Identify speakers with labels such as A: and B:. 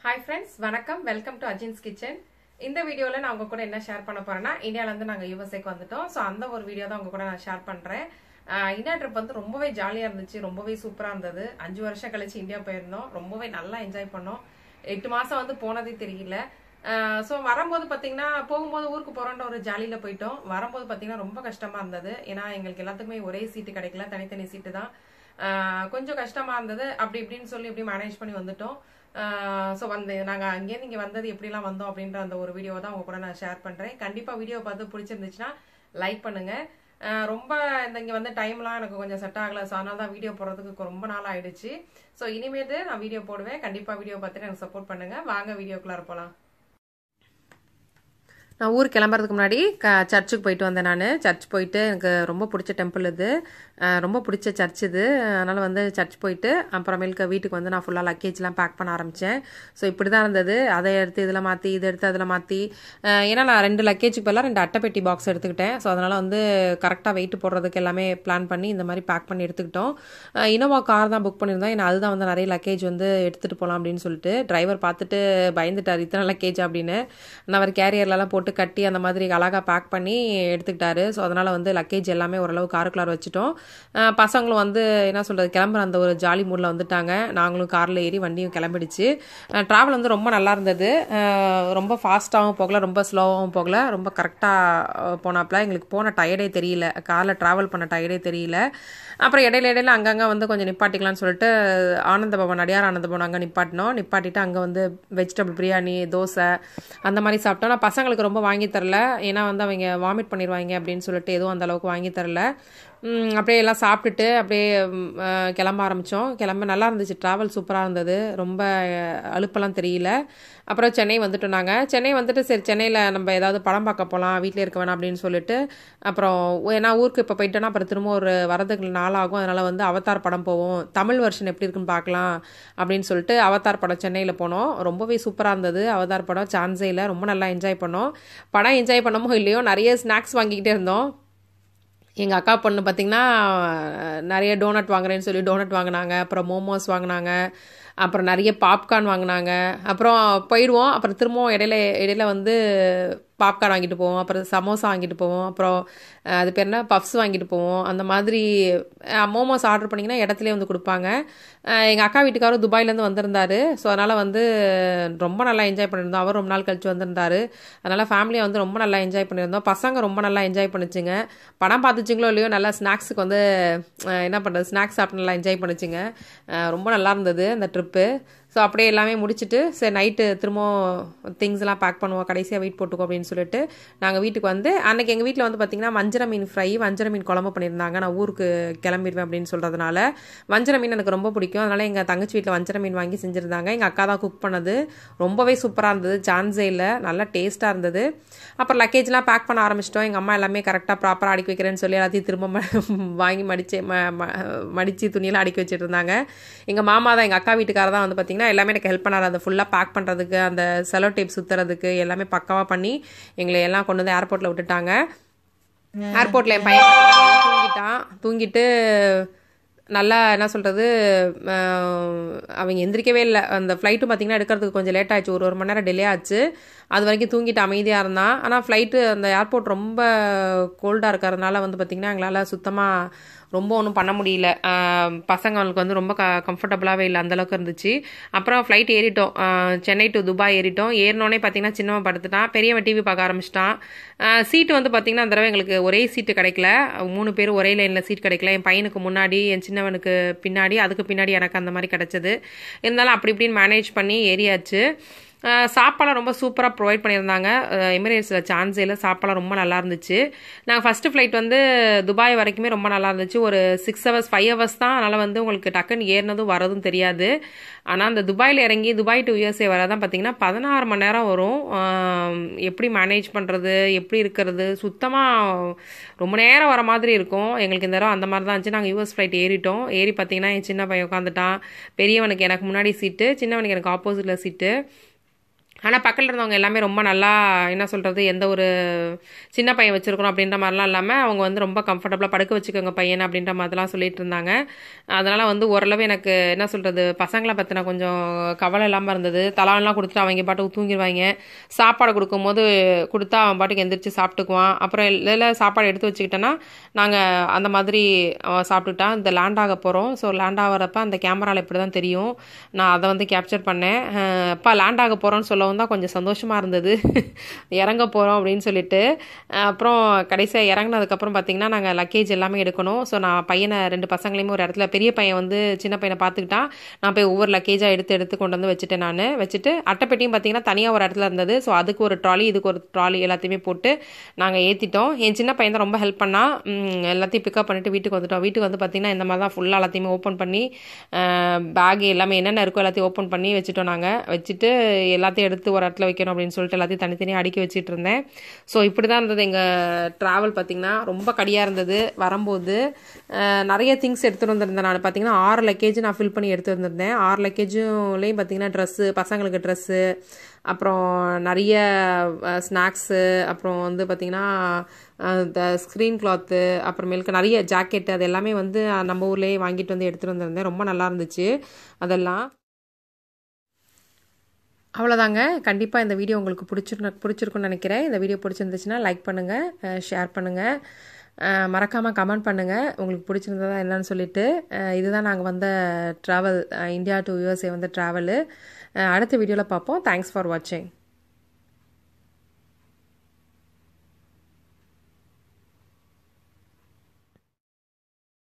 A: hi friends வணக்கம் welcome to Ajin's kitchen இந்த வீடியோவில் நான் உங்க கூட என்ன ஷேர் பண்ண போறேன்னா இந்தியாவிலேருந்து நாங்கள் யூஎஸ்ஏக்கு வந்துட்டோம் ஸோ அந்த ஒரு வீடியோ தான் உங்க கூட நான் ஷேர் பண்ணுறேன் இந்தியா ட்ரிப் வந்து ரொம்பவே ஜாலியாக இருந்துச்சு ரொம்பவே சூப்பராக இருந்தது அஞ்சு வருஷம் கழிச்சு இந்தியா போயிருந்தோம் ரொம்பவே நல்லா என்ஜாய் பண்ணோம் எட்டு மாதம் வந்து போனதே தெரியல ஸோ வரும்போது பார்த்தீங்கன்னா போகும்போது ஊருக்கு போகிறோன்ற ஒரு ஜாலியில் போயிட்டோம் வரும்போது பார்த்தீங்கன்னா ரொம்ப கஷ்டமாக இருந்தது ஏன்னா எங்களுக்கு எல்லாத்துக்குமே ஒரே சீட்டு கிடைக்கல தனித்தனி சீட்டு தான் ஆஹ் கொஞ்சம் கஷ்டமாக இருந்தது அப்படி இப்படின்னு சொல்லி இப்படி மேனேஜ் பண்ணி வந்துட்டோம் ஸோ வந்து நாங்கள் அங்கேருந்து இங்கே வந்தது எப்படிலாம் வந்தோம் அப்படின்ற அந்த ஒரு வீடியோ தான் உங்க கூட நான் ஷேர் பண்ணுறேன் கண்டிப்பாக வீடியோ பார்த்து பிடிச்சிருந்துச்சுன்னா லைக் பண்ணுங்கள் ஆஹ் ரொம்ப இந்த இங்கே வந்து டைம்லாம் எனக்கு கொஞ்சம் செட் ஆகலை ஸோ அதனால தான் வீடியோ போடுறதுக்கு ரொம்ப நாள் ஆயிடுச்சு ஸோ இனிமேட்டு நான் வீடியோ போடுவேன் கண்டிப்பாக வீடியோ பார்த்துட்டு எனக்கு சப்போர்ட் பண்ணுங்கள் வாங்க வீடியோக்குள்ளார போகலாம் நான் ஊர் கிளம்புறதுக்கு முன்னாடி க சர்ச்சுக்கு போயிட்டு வந்தேன் நான் சர்ச் போயிட்டு எனக்கு ரொம்ப பிடிச்ச டெம்பிள் இது அஹ் ரொம்ப பிடிச்ச சர்ச் இது அதனால் வந்து சர்ச் போயிட்டு அப்புறமேலுக்கு வீட்டுக்கு வந்து நான் ஃபுல்லாக லக்கேஜ்லாம் பேக் பண்ண ஆரம்பித்தேன் ஸோ இப்படி தான் இருந்தது அதை எடுத்து இதில் மாற்றி இதை எடுத்து அதில் மாற்றி ஏன்னா நான் ரெண்டு லக்கேஜுக்கு பதிலாக ரெண்டு அட்டைப்பெட்டி பாக்ஸ் எடுத்துக்கிட்டேன் ஸோ அதனால் வந்து கரெக்டாக வெயிட் போடுறதுக்கு எல்லாமே பிளான் பண்ணி இந்த மாதிரி பேக் பண்ணி எடுத்துக்கிட்டோம் இனோவா கார் தான் புக் பண்ணியிருந்தோம் ஏன்னா அதுதான் வந்து நிறைய லக்கேஜ் வந்து எடுத்துகிட்டு போகலாம் அப்படின்னு சொல்லிட்டு டிரைவர் பார்த்துட்டு பயந்துட்டார் இத்தனை லக்கேஜ் அப்படின்னு நான் அவர் கேரியர்லலாம் போட்டு கட்டி அந்த மாதிரி அழகாக பேக் பண்ணி எடுத்துக்கிட்டாரு ஸோ அதனால் வந்து லக்கேஜ் எல்லாமே ஓரளவு காருக்குள்ளார வச்சுட்டோம் அஹ் பசங்களும் வந்து என்ன சொல்கிறது கிளம்புற அந்த ஒரு ஜாலி மூடில் வந்துட்டாங்க நாங்களும் காரில் ஏறி வண்டியும் கிளம்பிடுச்சு ட்ராவல் வந்து ரொம்ப நல்லா இருந்தது அஹ் ரொம்ப ஃபாஸ்ட்டாகவும் போகல ரொம்ப ஸ்லோவாகவும் போகல ரொம்ப கரெக்டாக போனாப்புல எங்களுக்கு போன டயர்டே தெரியல காரில் ட்ராவல் பண்ண டயர்டே தெரியல அப்புறம் இடையில இடையில அங்கங்கே வந்து கொஞ்சம் நிப்பாட்டிக்கலாம்னு சொல்லிட்டு ஆனந்த பவன் அடியார் ஆனந்த பவன் அங்கே நிப்பாட்டினோம் நிப்பாட்டிட்டு அங்கே வந்து வெஜிடபிள் பிரியாணி தோசை அந்த மாதிரி சாப்பிட்டோம் நான் பசங்களுக்கு ரொம்ப வாங்கி தரல ஏன்னா வந்து அவங்க வாமிட் பண்ணிடுவாங்க அப்படின்னு சொல்லிட்டு எதுவும் அந்த அளவுக்கு வாங்கி தரல ம், அப்படியே எல்லாம் சாப்பிட்டுட்டு அப்படியே ம், அஹ், கிளம்ப ஆரம்பித்தோம் கிளம்ப நல்லா இருந்துச்சு ட்ராவல் சூப்பராக இருந்தது ரொம்ப அஹ், அலுப்பெல்லாம் தெரியல அப்புறம் சென்னை வந்துட்டோம் நாங்கள் சென்னை வந்துட்டு சரி சென்னையில் நம்ம ஏதாவது படம் பார்க்க போகலாம் வீட்டில் இருக்க வேணாம் அப்படின்னு சொல்லிட்டு அப்புறம் ஏன்னா ஊருக்கு இப்போ போயிட்டோன்னா அப்புறம் திரும்ப ஒரு வரதுக்கு நாள் ஆகும் அதனால் வந்து அவதார் படம் போவோம் தமிழ் வெர்ஷன் எப்படி இருக்குன்னு பார்க்கலாம் அப்படின்னு சொல்லிட்டு அவதார் படம் சென்னையில் போனோம் ரொம்பவே சூப்பராக இருந்தது அவதார் படம் சான்ஸே இல்லை ரொம்ப நல்லா என்ஜாய் பண்ணோம் படம் என்ஜாய் பண்ணமோ இல்லையோ நிறைய ஸ்நாக்ஸ் வாங்கிக்கிட்டே இருந்தோம் எங்கள் அக்கா பொண்ணு பார்த்திங்கன்னா நிறைய டோனட் வாங்குறேன்னு சொல்லி டோனட் வாங்கினாங்க அப்புறம் மோமோஸ் வாங்கினாங்க அப்புறம் நிறைய பாப்கார்ன் வாங்கினாங்க அப்புறம் போயிடுவோம் அப்புறம் திரும்பவும் இடையில இடையில வந்து பாப்கார்ன் வாங்கிட்டு போவோம் அப்புறம் சமோசா வாங்கிட்டு போவோம் அப்புறம் அஹ், அது பேர் என்ன பஃப்ஸ் வாங்கிட்டு போவோம் அந்த மாதிரி மோமோஸ் ஆர்டர் பண்ணிங்கன்னா இடத்துலேயே வந்து கொடுப்பாங்க எங்கள் அக்கா வீட்டுக்காரரும் துபாயிலேருந்து வந்திருந்தாரு ஸோ அதனால் வந்து ரொம்ப நல்லா என்ஜாய் பண்ணியிருந்தோம் அவர் ரொம்ப நாள் கழிச்சு வந்திருந்தாரு அதனால் ஃபேமிலியை வந்து ரொம்ப நல்லா என்ஜாய் பண்ணியிருந்தோம் பசங்க ரொம்ப நல்லா என்ஜாய் பண்ணுச்சுங்க படம் பார்த்துச்சிங்களோ இல்லையோ நல்லா ஸ்நாக்ஸுக்கு வந்து அஹ், என்ன பண்ணுறது ஸ்நாக்ஸ் சாப்பிட்டு நல்லா என்ஜாய் பண்ணுச்சுங்க அஹ், ரொம்ப நல்லா இருந்தது அந்த ட்ரிப்பு ஸோ அப்படியே எல்லாமே முடிச்சுட்டு சரி நைட்டு திரும்பவும் திங்ஸ் எல்லாம் பேக் பண்ணுவோம் கடைசியாக வெயிட் போட்டுக்கோ அப்படின்னு சொல்லிட்டு நாங்கள் வீட்டுக்கு வந்து அன்னைக்கு எங்கள் வீட்டில் வந்து பார்த்திங்கன்னா வஞ்சர மீன் ஃப்ரை வஞ்சர மீன் குழம்பு பண்ணியிருந்தாங்க நான் ஊருக்கு கிளம்பிடுவேன் அப்படின்னு சொல்கிறதுனால வஞ்சர மீன் எனக்கு ரொம்ப பிடிக்கும் அதனால் எங்கள் தங்கச்சி வீட்டில் வஞ்சர மீன் வாங்கி செஞ்சுருந்தாங்க எங்கள் அக்கா தான் குக் பண்ணது ரொம்பவே சூப்பராக இருந்தது சான்ஸே இல்லை நல்லா டேஸ்ட்டாக இருந்தது அப்புறம் லக்கேஜ்லாம் பேக் பண்ண ஆரம்பிச்சிட்டோம் எங்கள் அம்மா எல்லாமே கரெக்டாக ப்ராப்பராக அடுக்கி வைக்கிறேன்னு சொல்லி எல்லாத்தையும் திரும்ப ம- வாங்கி மடிச்சு ம ம- மடிச்சு துணியெல்லாம் அடுக்கி வச்சுட்டு இருந்தாங்க எங்கள் மாமா தான் எங்கள் அக்கா வீட்டுக்காரர் தான் வந்து பார்த்திங்கன்னா எல்லாமே எனக்கு ஹெல்ப் பண்ணாரு அதை ஃபுல்லாக பேக் பண்ணுறதுக்கு அந்த செலோ டேப் சுற்றுறதுக்கு எல்லாமே பக்காவாக பண்ணி எங்களை எல்லாம் கொண்டு வந்து ஏர்போர்ட்டில் விட்டுட்டாங்க ஏர்போர்ட்டில் என் பையன் தூங்கிட்டான் தூங்கிட்டு நல்லா என்ன சொல்கிறது அவங்க எந்திரிக்கவே இல்லை அந்த ஃப்ளைட்டும் பார்த்திங்கன்னா எடுக்கிறதுக்கு கொஞ்சம் லேட் ஆச்சு ஒரு ஒரு மணி நேரம் டிலே ஆச்சு அது வரைக்கும் தூங்கிட்டு அமைதியாக இருந்தான் ஆனால் ஃப்ளைட்டு அந்த ஏர்போர்ட் ரொம்ப கோல்டாக இருக்கிறதுனால வந்து பார்த்திங்கன்னா எங்களால் சுத்தமாக ரொம்ப ஒன்றும் பண்ண முடியல ஆஹ் பசங்களுக்கு வந்து ரொம்ப க கம்ஃபர்டபுளாகவே இல்லை அந்தளவுக்கு இருந்துச்சு அப்புறம் ஃப்ளைட் ஏறிட்டோம் ஆஹ் சென்னை டு துபாய் ஏறிட்டோம் ஏறினோடனே பார்த்தீங்கன்னா சின்னவன் படுத்துட்டான் பெரியவன் டிவி பார்க்க ஆரம்பிச்சிட்டான் சீட்டு வந்து பார்த்தீங்கன்னா அந்த தடவை எங்களுக்கு ஒரே சீட்டு கிடைக்கல மூணு பேர் ஒரே லைனில் சீட் கிடைக்கல என் பையனுக்கு முன்னாடி என் சின்னவனுக்கு பின்னாடி அதுக்கு பின்னாடி எனக்கு அந்த மாதிரி கிடச்சிது இருந்தாலும் அப்படி இப்படின்னு மேனேஜ் பண்ணி ஏறியாச்சு அஹ் சாப்பாடுலாம் ரொம்ப சூப்பராக ப்ரொவைட் பண்ணியிருந்தாங்க எமிரேட்ஸில் சான்ஸே இல்லை சாப்பாடுலாம் ரொம்ப நல்லா இருந்துச்சு நாங்கள் ஃபஸ்ட்டு ஃப்ளைட் வந்து துபாய் வரைக்குமே ரொம்ப நல்லா இருந்துச்சு ஒரு சிக்ஸ் ஹவர்ஸ் ஃபைவ் ஹவர்ஸ் தான் அதனால் வந்து உங்களுக்கு டக்குன்னு ஏறினதும் வரதும் தெரியாது ஆனால் அந்த துபாயில் இறங்கி துபாய் டு யூஎஸ்ஏ வரதான் பார்த்தீங்கன்னா பதினாறு மணி நேரம் வரும் ஆம், எப்படி மேனேஜ் பண்ணுறது எப்படி இருக்கிறது சுத்தமாக ரொம்ப நேரம் வர மாதிரி இருக்கும் எங்களுக்கு இந்த தடவை அந்த மாதிரி தான் இருந்துச்சு நாங்கள் யூஎஸ் ஃப்ளைட் ஏறிட்டோம் ஏறி பார்த்தீங்கன்னா என் சின்ன பையன் உட்காந்துட்டான் பெரியவனுக்கு எனக்கு முன்னாடி சீட்டு சின்னவனுக்கு எனக்கு ஆப்போசிட்டில் சீட்டு ஆனால் பக்கத்தில் இருந்தவங்க எல்லாமே ரொம்ப நல்லா என்ன சொல்கிறது எந்த ஒரு சின்ன பையன் வச்சுருக்கணும் அப்படின்ற மாதிரிலாம் இல்லாமல் அவங்க வந்து ரொம்ப கம்ஃபர்டபுளாக படுக்க வச்சுக்கோங்க பையன் அப்படின்ற மாதிரிலாம் சொல்லிட்டு இருந்தாங்க அதனால் வந்து ஓரளவு எனக்கு என்ன சொல்கிறது பசங்களை பற்றின கொஞ்சம் கவலை இல்லாமல் இருந்தது தலான்லாம் கொடுத்துட்டு அவங்க பாட்டுக்கு தூங்கிடுவாங்க சாப்பாடு கொடுக்கும்போது கொடுத்தா அவன் பாட்டுக்கு எந்திரிச்சு சாப்பிட்டுக்குவான் அப்புறம் இதில் சாப்பாடு எடுத்து வச்சுக்கிட்டேன்னா நாங்கள் அந்த மாதிரி அவன் சாப்பிட்டுட்டான் இந்த லேண்ட் ஆக போகிறோம் ஸோ லேண்ட் ஆகிறப்ப அந்த கேமராவில் இப்படி தான் தெரியும் நான் அதை வந்து கேப்சர் பண்ணேன் அஹ் அப்பா லேண்ட் ஆக போகிறோன்னு சொல்லவும் தான் கொஞ்சம் சந்தோஷமாக இருந்தது இறங்க போகிறோம் அப்படின்னு சொல்லிட்டு அஹ் அப்புறம் கடைசியாக இறங்கினதுக்கப்புறம் பார்த்தீங்கன்னா நாங்கள் லக்கேஜ் எல்லாமே எடுக்கணும் ஸோ நான் பையனை ரெண்டு பசங்களையுமே ஒரு இடத்துல பெரிய பையன் வந்து சின்ன பையனை பார்த்துக்கிட்டான் நான் போய் ஒவ்வொரு லக்கேஜாக எடுத்து எடுத்து கொண்டு வந்து வச்சுட்டேன் நான் வச்சுட்டு அட்டைப்பெட்டியும் பார்த்தீங்கன்னா தனியாக ஒரு இடத்துல இருந்தது ஸோ அதுக்கு ஒரு ட்ராலி இதுக்கு ஒரு ட்ராலி எல்லாத்தையுமே போட்டு நாங்கள் ஏற்றிட்டோம் என் சின்ன பையன் தான் ரொம்ப ஹெல்ப் பண்ணா ம், எல்லாத்தையும் பிக்கப் பண்ணிட்டு வீட்டுக்கு வந்துட்டோம் வீட்டுக்கு வந்து பார்த்தீங்கன்னா இந்த மாதிரி தான் ஃபுல்லாக எல்லாத்தையுமே ஓப்பன் பண்ணி பேக் எல்லாமே என்னென்ன இருக்கோ எல்லாத்தையும் ஓப்பன் பண்ணி வச்சுட்டோம் நாங்கள் வச்சுட்டு எல்லாத்தையும் எடுத்து ஒரு இடத்துல வைக்கணும் அப்படின்னு சொல்லிட்டு எல்லாத்தையும் தனித்தனியாக அடுக்கி வச்சுட்டு இருந்தேன் ஸோ இப்படி தான் இருந்தது எங்கள் ட்ராவல் பார்த்தீங்கன்னா ரொம்ப கடியாக இருந்தது வரும்போது அஹ், நிறைய திங்ஸ் எடுத்துகிட்டு வந்திருந்தேன் நான் பார்த்தீங்கன்னா ஆறு லக்கேஜ் நான் ஃபில் பண்ணி எடுத்து வந்திருந்தேன் ஆறு லக்கேஜுலேயும் பார்த்தீங்கன்னா ட்ரெஸ்ஸு பசங்களுக்கு ட்ரெஸ்ஸு அப்புறம் நிறைய ஸ்நாக்ஸு அப்புறம் வந்து பார்த்திங்கன்னா இந்த ஸ்க்ரீன் கிளாத்து அப்புறமேலுக்கு நிறைய ஜாக்கெட் அது எல்லாமே வந்து நம்ம ஊர்லேயே வாங்கிட்டு வந்து எடுத்துகிட்டு வந்திருந்தேன் ரொம்ப நல்லா இருந்துச்சு அதெல்லாம் அவ்வளோதாங்க கண்டிப்பாக இந்த வீடியோ உங்களுக்கு பிடிச்சிரு பிடிச்சிருக்குன்னு நினைக்கிறேன் இந்த வீடியோ பிடிச்சிருந்துச்சுன்னா லைக் பண்ணுங்கள் ஷேர் பண்ணுங்கள் மறக்காமல் கமெண்ட் பண்ணுங்கள் உங்களுக்கு பிடிச்சிருந்ததா என்னன்னு சொல்லிட்டு அஹ் இதுதான் நாங்கள் வந்த ட்ராவல் இந்தியா டு யூஎஸ்ஏ வந்த ட்ராவலு அடுத்த வீடியோவில் பார்ப்போம் தேங்க்ஸ் ஃபார் வாட்சிங்